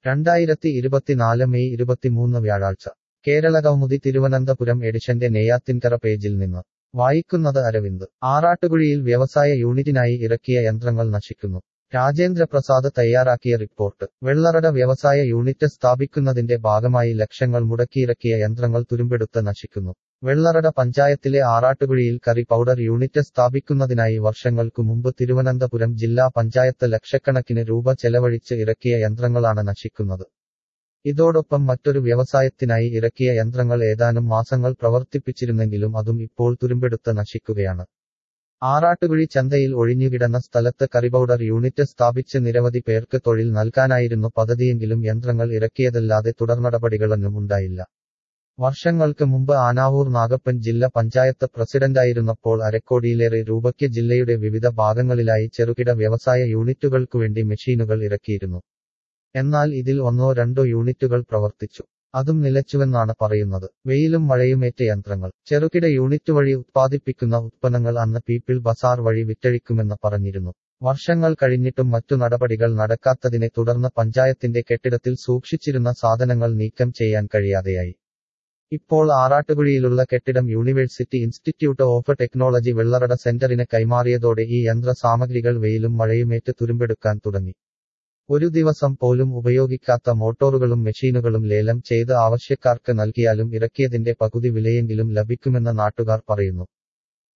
രണ്ടായിരത്തി ഇരുപത്തിനാല് മെയ് ഇരുപത്തിമൂന്ന് വ്യാഴാഴ്ച കേരളകൗമുദി തിരുവനന്തപുരം എഡിഷന്റെ നെയ്യാത്തിൻകര പേജിൽ നിന്ന് വായിക്കുന്നത് അരവിന്ദ് ആറാട്ടുകുഴിയിൽ വ്യവസായ യൂണിറ്റിനായി ഇറക്കിയ യന്ത്രങ്ങൾ നശിക്കുന്നു രാജേന്ദ്രപ്രസാദ് തയ്യാറാക്കിയ റിപ്പോർട്ട് വെള്ളറട വ്യവസായ യൂണിറ്റ് സ്ഥാപിക്കുന്നതിന്റെ ഭാഗമായി ലക്ഷങ്ങൾ മുടക്കിയിറക്കിയ യന്ത്രങ്ങൾ തുരുമ്പെടുത്ത് നശിക്കുന്നു വെള്ളറട പഞ്ചായത്തിലെ ആറാട്ടുകുഴിയിൽ കറി പൗഡർ യൂണിറ്റ് സ്ഥാപിക്കുന്നതിനായി വർഷങ്ങൾക്കു മുമ്പ് തിരുവനന്തപുരം ജില്ലാ പഞ്ചായത്ത് ലക്ഷക്കണക്കിന് രൂപ ചെലവഴിച്ച് ഇറക്കിയ യന്ത്രങ്ങളാണ് നശിക്കുന്നത് ഇതോടൊപ്പം മറ്റൊരു വ്യവസായത്തിനായി ഇറക്കിയ യന്ത്രങ്ങൾ ഏതാനും മാസങ്ങൾ പ്രവർത്തിപ്പിച്ചിരുന്നെങ്കിലും അതും ഇപ്പോൾ തുരുമ്പെടുത്ത് നശിക്കുകയാണ് ആറാട്ടുകുഴി ചന്തയിൽ ഒഴിഞ്ഞുകിടന്ന സ്ഥലത്ത് കറിപൗഡർ യൂണിറ്റ് സ്ഥാപിച്ച് നിരവധി പേർക്ക് തൊഴിൽ നൽകാനായിരുന്നു പദ്ധതിയെങ്കിലും യന്ത്രങ്ങൾ ഇറക്കിയതല്ലാതെ തുടർനടപടികളൊന്നും ഉണ്ടായില്ല വർഷങ്ങൾക്ക് മുമ്പ് ആനാവൂർ നാഗപ്പൻ ജില്ലാ പഞ്ചായത്ത് പ്രസിഡന്റായിരുന്നപ്പോൾ അരക്കോടിയിലേറെ രൂപയ്ക്ക് ജില്ലയുടെ വിവിധ ഭാഗങ്ങളിലായി ചെറുകിട വ്യവസായ യൂണിറ്റുകൾക്കുവേണ്ടി മെഷീനുകൾ ഇറക്കിയിരുന്നു എന്നാൽ ഇതിൽ ഒന്നോ രണ്ടോ യൂണിറ്റുകൾ പ്രവർത്തിച്ചു അതും നിലച്ചുവെന്നാണ് പറയുന്നത് വെയിലും മഴയുമേറ്റ യന്ത്രങ്ങൾ ചെറുകിട യൂണിറ്റ് വഴി ഉത്പാദിപ്പിക്കുന്ന ഉത്പന്നങ്ങൾ അന്ന് പീപ്പിൾ ബസാർ വഴി വിറ്റഴിക്കുമെന്ന് പറഞ്ഞിരുന്നു വർഷങ്ങൾ കഴിഞ്ഞിട്ടും മറ്റു നടപടികൾ നടക്കാത്തതിനെ തുടർന്ന് പഞ്ചായത്തിന്റെ കെട്ടിടത്തിൽ സൂക്ഷിച്ചിരുന്ന സാധനങ്ങൾ നീക്കം ചെയ്യാൻ കഴിയാതെയായി ഇപ്പോൾ ആറാട്ടുകുഴിയിലുള്ള കെട്ടിടം university institute of technology Vellarada സെന്ററിന് കൈമാറിയതോടെ ഈ യന്ത്ര സാമഗ്രികൾ വെയിലും മഴയുമേറ്റ് തുരുമ്പെടുക്കാൻ തുടങ്ങി ഒരു ദിവസം പോലും ഉപയോഗിക്കാത്ത മോട്ടോറുകളും മെഷീനുകളും ലേലം ചെയ്ത് ആവശ്യക്കാർക്ക് നൽകിയാലും ഇറക്കിയതിന്റെ പകുതി വിലയെങ്കിലും ലഭിക്കുമെന്ന് നാട്ടുകാർ പറയുന്നു